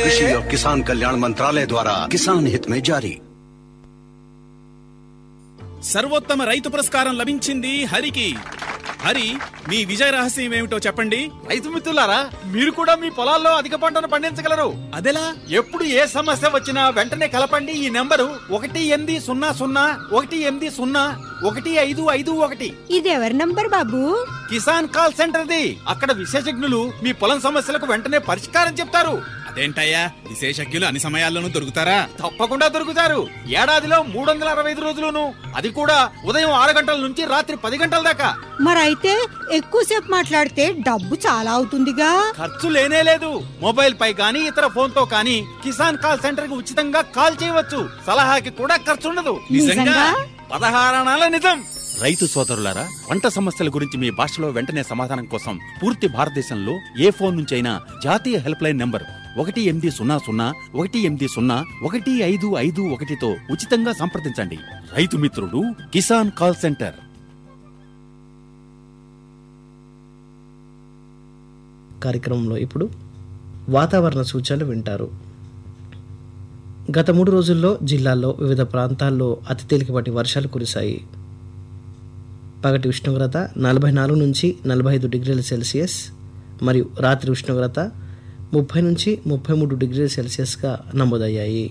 कृषि और किसान कल्याण मंत्रालय द्वारा किसान हित में जारी సర్వోత్తమ రైతు పురస్కారం లభించింది హరికి హరి మీ విజయ రహస్యం ఏమిటో చెప్పండి రైతు మిత్రులారా మీరు కూడా మీ పొలాల్లో అధిక పంటను పండించగలరు అదెలా ఎప్పుడు ఏ సమస్య వచ్చినా వెంటనే కలపండి ఈ నెంబరు ఒకటి ఎనిమిది సున్నా సున్నా ఒకటి ఎనిమిది సున్నా ఒకటి ఐదు ఐదు ఒకటి ఇది ఎవరి నంబర్ బాబు కిసాన్ కాల్ సెంటర్ది అక్కడ విశేషజ్ఞులు మీ పొలం సమస్యలకు వెంటనే పరిష్కారం చెప్తారు అదేంటయ్యా విశేషజ్ఞులు అన్ని సమయాల్లోనూ దొరుకుతారా తప్పకుండా దొరుకుతారు ఏడాదిలో మూడు వందల అరవై ఐదు రోజులును అది కూడా ఉదయం ఆరు గంటల నుంచి రాత్రి పది గంటల దాకా మరైతే ఎక్కువసేపు మాట్లాడితే డబ్బు చాలా అవుతుందిగా ఖర్చు లేనే లేదు మొబైల్ పై గానీ ఇతర ఫోన్ తో కానీ కిసాన్ కాల్ సెంటర్ కి ఉచితంగా కాల్ చేయవచ్చు సలహాకి కూడా ఖర్చు ఉండదు నిజంగా? పదహారణాల నిజం రైతు సోదరులారా పంట సమస్యల గురించి మీ భాషలో వెంటనే సమాధానం కోసం పూర్తి భారతదేశంలో ఏ ఫోన్ నుంచి అయినా జాతీయ హెల్ప్ లైన్ నంబర్ ఒకటి ఎనిమిది సున్నా సున్నా ఒకటి ఎనిమిది సున్నా ఒకటి ఐదు ఐదు ఒకటితో ఉచితంగా సంప్రదించండి రైతు మిత్రుడు కిసాన్ కాల్ సెంటర్ కార్యక్రమంలో ఇప్పుడు వాతావరణ సూచనలు వింటారు గత మూడు రోజుల్లో జిల్లాల్లో వివిధ ప్రాంతాల్లో అతి తేలికపాటి వర్షాలు కురిశాయి పగటి ఉష్ణోగ్రత నలభై నాలుగు నుంచి నలభై ఐదు డిగ్రీల సెల్సియస్ మరియు రాత్రి ఉష్ణోగ్రత ముప్పై నుంచి ముప్పై మూడు డిగ్రీల సెల్సియస్గా నమోదయ్యాయి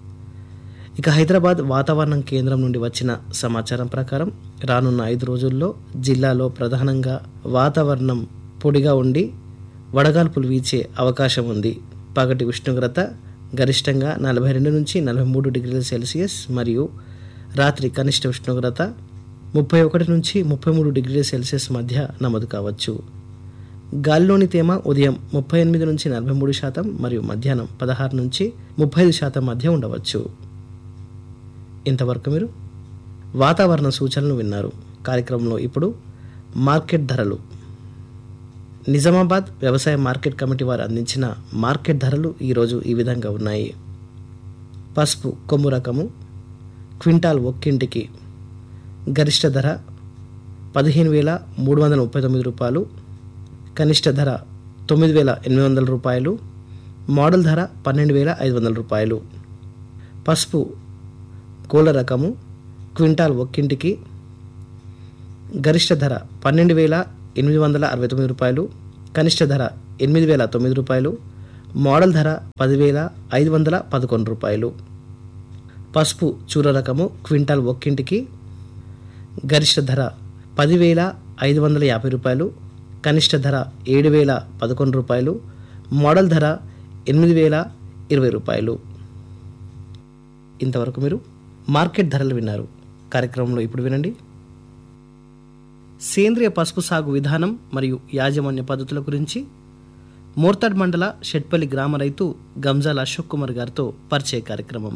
ఇక హైదరాబాద్ వాతావరణం కేంద్రం నుండి వచ్చిన సమాచారం ప్రకారం రానున్న ఐదు రోజుల్లో జిల్లాలో ప్రధానంగా వాతావరణం పొడిగా ఉండి వడగాల్పులు వీచే అవకాశం ఉంది పగటి ఉష్ణోగ్రత గరిష్టంగా నలభై రెండు నుంచి నలభై మూడు డిగ్రీల సెల్సియస్ మరియు రాత్రి కనిష్ట ఉష్ణోగ్రత ముప్పై ఒకటి నుంచి ముప్పై మూడు డిగ్రీల సెల్సియస్ మధ్య నమోదు కావచ్చు గాలిలోని తేమ ఉదయం ముప్పై ఎనిమిది నుంచి నలభై మూడు శాతం మరియు మధ్యాహ్నం పదహారు నుంచి ముప్పై ఐదు శాతం మధ్య ఉండవచ్చు ఇంతవరకు మీరు వాతావరణ సూచనలు విన్నారు కార్యక్రమంలో ఇప్పుడు మార్కెట్ ధరలు నిజామాబాద్ వ్యవసాయ మార్కెట్ కమిటీ వారు అందించిన మార్కెట్ ధరలు ఈరోజు ఈ విధంగా ఉన్నాయి పసుపు కొమ్ము రకము క్వింటాల్ ఒక్కింటికి గరిష్ట ధర పదిహేను వేల మూడు వందల ముప్పై తొమ్మిది రూపాయలు కనిష్ట ధర తొమ్మిది వేల ఎనిమిది వందల రూపాయలు మోడల్ ధర పన్నెండు వేల ఐదు వందల రూపాయలు పసుపు గోల రకము క్వింటాల్ ఒక్కింటికి గరిష్ట ధర పన్నెండు వేల ఎనిమిది వందల అరవై తొమ్మిది రూపాయలు కనిష్ట ధర ఎనిమిది వేల తొమ్మిది రూపాయలు మోడల్ ధర పదివేల ఐదు వందల పదకొండు రూపాయలు పసుపు చూర రకము క్వింటాల్ ఒక్కింటికి గరిష్ట ధర పదివేల ఐదు వందల యాభై రూపాయలు కనిష్ట ధర ఏడు వేల పదకొండు రూపాయలు మోడల్ ధర ఎనిమిది వేల ఇరవై రూపాయలు ఇంతవరకు మీరు మార్కెట్ ధరలు విన్నారు కార్యక్రమంలో ఇప్పుడు వినండి సేంద్రియ పసుపు సాగు విధానం మరియు యాజమాన్య పద్ధతుల గురించి మోర్తాడ్ మండల షెట్పల్లి గ్రామ రైతు గంజాల అశోక్ కుమార్ గారితో పరిచయ కార్యక్రమం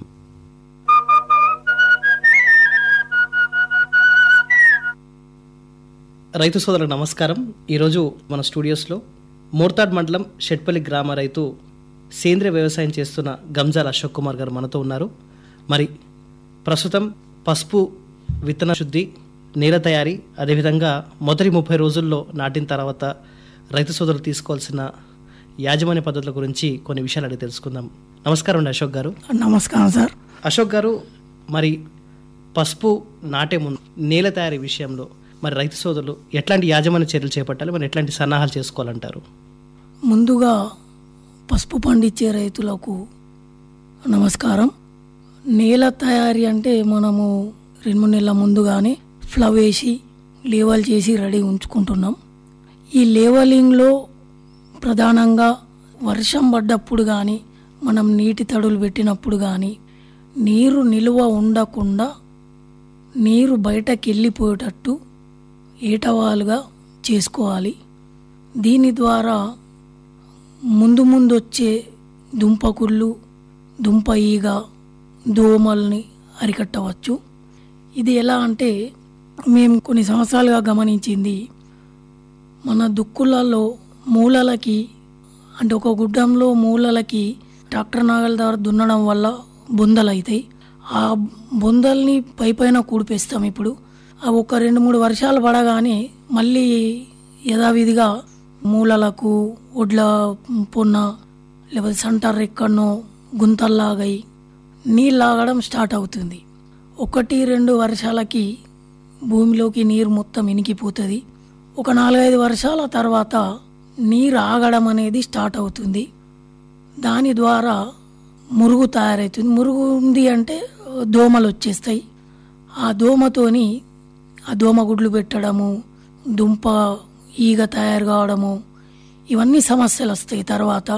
రైతు సోదరులకు నమస్కారం ఈరోజు మన స్టూడియోస్లో మోర్తాడ్ మండలం షెట్పల్లి గ్రామ రైతు సేంద్రియ వ్యవసాయం చేస్తున్న గంజాల అశోక్ కుమార్ గారు మనతో ఉన్నారు మరి ప్రస్తుతం పసుపు విత్తన శుద్ధి నేల తయారీ అదేవిధంగా మొదటి ముప్పై రోజుల్లో నాటిన తర్వాత రైతు సోదరులు తీసుకోవాల్సిన యాజమాన్య పద్ధతుల గురించి కొన్ని విషయాలు అడిగి తెలుసుకుందాం నమస్కారం అండి అశోక్ గారు నమస్కారం సార్ అశోక్ గారు మరి పసుపు నాటే ముందు నేల తయారీ విషయంలో మరి రైతు సోదరులు ఎట్లాంటి యాజమాన్య చర్యలు చేపట్టాలి మరి ఎట్లాంటి సన్నాహాలు చేసుకోవాలంటారు ముందుగా పసుపు పండించే రైతులకు నమస్కారం నేల తయారీ అంటే మనము రెండు మూడు నెలల ముందుగానే ఫ్లవ్ వేసి లేవల్ చేసి రెడీ ఉంచుకుంటున్నాం ఈ లేవలింగ్లో ప్రధానంగా వర్షం పడ్డప్పుడు కానీ మనం నీటి తడులు పెట్టినప్పుడు కానీ నీరు నిల్వ ఉండకుండా నీరు బయటకు వెళ్ళిపోయేటట్టు ఏటవాలుగా చేసుకోవాలి దీని ద్వారా ముందు ముందు వచ్చే దుంపకుళ్ళు దుంప ఈగ దోమల్ని అరికట్టవచ్చు ఇది ఎలా అంటే మేము కొన్ని సంవత్సరాలుగా గమనించింది మన దుక్కులలో మూలలకి అంటే ఒక గుడ్డంలో మూలలకి ట్రాక్టర్ నాగల ద్వారా దున్నడం వల్ల బొందలు అవుతాయి ఆ బొందల్ని పై పైన కూడిపేస్తాం ఇప్పుడు ఆ ఒక రెండు మూడు వర్షాలు పడగానే మళ్ళీ యథావిధిగా మూలలకు ఒడ్ల పొన్న లేకపోతే సెంటర్ ఎక్కడనో గుంతల్లాగై నీళ్ళు ఆగడం స్టార్ట్ అవుతుంది ఒకటి రెండు వర్షాలకి భూమిలోకి నీరు మొత్తం ఇనికిపోతుంది ఒక నాలుగైదు వర్షాల తర్వాత నీరు ఆగడం అనేది స్టార్ట్ అవుతుంది దాని ద్వారా మురుగు తయారవుతుంది మురుగు ఉంది అంటే దోమలు వచ్చేస్తాయి ఆ దోమతోని ఆ దోమ గుడ్లు పెట్టడము దుంప ఈగ తయారు కావడము ఇవన్నీ సమస్యలు వస్తాయి తర్వాత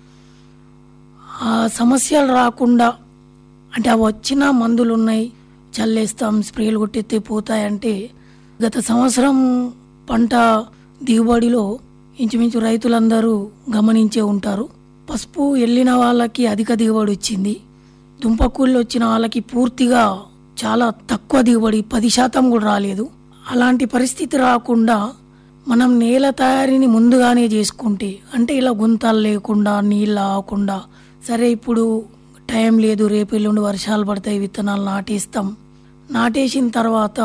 ఆ సమస్యలు రాకుండా అంటే అవి వచ్చిన మందులు ఉన్నాయి చల్లేస్తాం స్ప్రేలు కొట్టెత్తే పోతాయంటే గత సంవత్సరం పంట దిగుబడిలో ఇంచుమించు రైతులందరూ గమనించే ఉంటారు పసుపు వెళ్ళిన వాళ్ళకి అధిక దిగుబడి వచ్చింది దుంపకూళ్ళు వచ్చిన వాళ్ళకి పూర్తిగా చాలా తక్కువ దిగుబడి పది శాతం కూడా రాలేదు అలాంటి పరిస్థితి రాకుండా మనం నేల తయారీని ముందుగానే చేసుకుంటే అంటే ఇలా గుంతలు లేకుండా నీళ్ళు ఆగకుండా సరే ఇప్పుడు టైం లేదు రేపు ఎల్లుండి వర్షాలు పడతాయి విత్తనాలు నాటేస్తాం నాటేసిన తర్వాత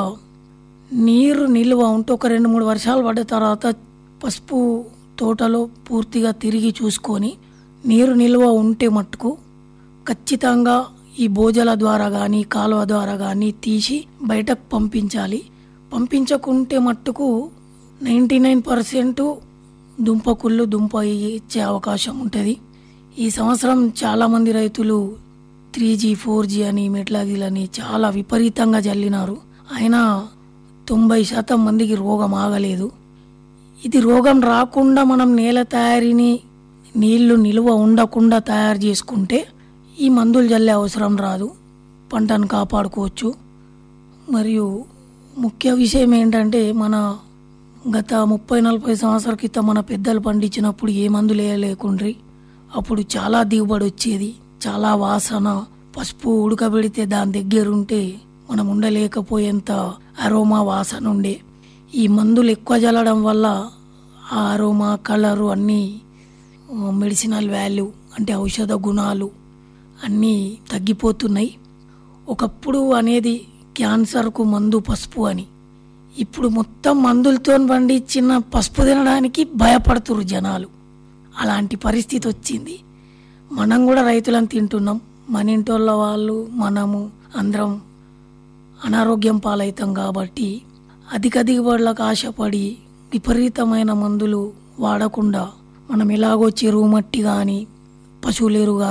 నీరు నిల్వ ఉంటే ఒక రెండు మూడు వర్షాలు పడ్డ తర్వాత పసుపు తోటలో పూర్తిగా తిరిగి చూసుకొని నీరు నిల్వ ఉంటే మట్టుకు ఖచ్చితంగా ఈ బోజల ద్వారా కానీ కాలువ ద్వారా కానీ తీసి బయటకు పంపించాలి పంపించకుంటే మట్టుకు నైంటీ నైన్ పర్సెంట్ దుంపకుళ్ళు దుంప ఇచ్చే అవకాశం ఉంటుంది ఈ సంవత్సరం చాలామంది రైతులు త్రీ జీ ఫోర్ జీ అని మెట్లాగిలని చాలా విపరీతంగా జల్లినారు అయినా తొంభై శాతం మందికి రోగం ఆగలేదు ఇది రోగం రాకుండా మనం నేల తయారీని నీళ్లు నిల్వ ఉండకుండా తయారు చేసుకుంటే ఈ మందులు జల్లే అవసరం రాదు పంటను కాపాడుకోవచ్చు మరియు ముఖ్య విషయం ఏంటంటే మన గత ముప్పై నలభై సంవత్సరాల క్రితం మన పెద్దలు పండించినప్పుడు ఏ మందులు వేయలేకుండ్రి అప్పుడు చాలా దిగుబడి వచ్చేది చాలా వాసన పసుపు ఉడకబెడితే దాని దగ్గర ఉంటే మనం ఉండలేకపోయేంత అరోమా వాసన ఉండే ఈ మందులు ఎక్కువ చల్లడం వల్ల ఆ అరోమా కలరు అన్నీ మెడిసినల్ వాల్యూ అంటే ఔషధ గుణాలు అన్నీ తగ్గిపోతున్నాయి ఒకప్పుడు అనేది క్యాన్సర్కు మందు పసుపు అని ఇప్పుడు మొత్తం మందులతో పండించిన పసుపు తినడానికి భయపడుతున్నారు జనాలు అలాంటి పరిస్థితి వచ్చింది మనం కూడా రైతులను తింటున్నాం మన ఇంటోళ్ళ వాళ్ళు మనము అందరం అనారోగ్యం పాలవుతాం కాబట్టి అధిక దిగుబడులకు ఆశపడి విపరీతమైన మందులు వాడకుండా మనం ఎలాగో చెరువు మట్టి కానీ పశువుల ఎరువు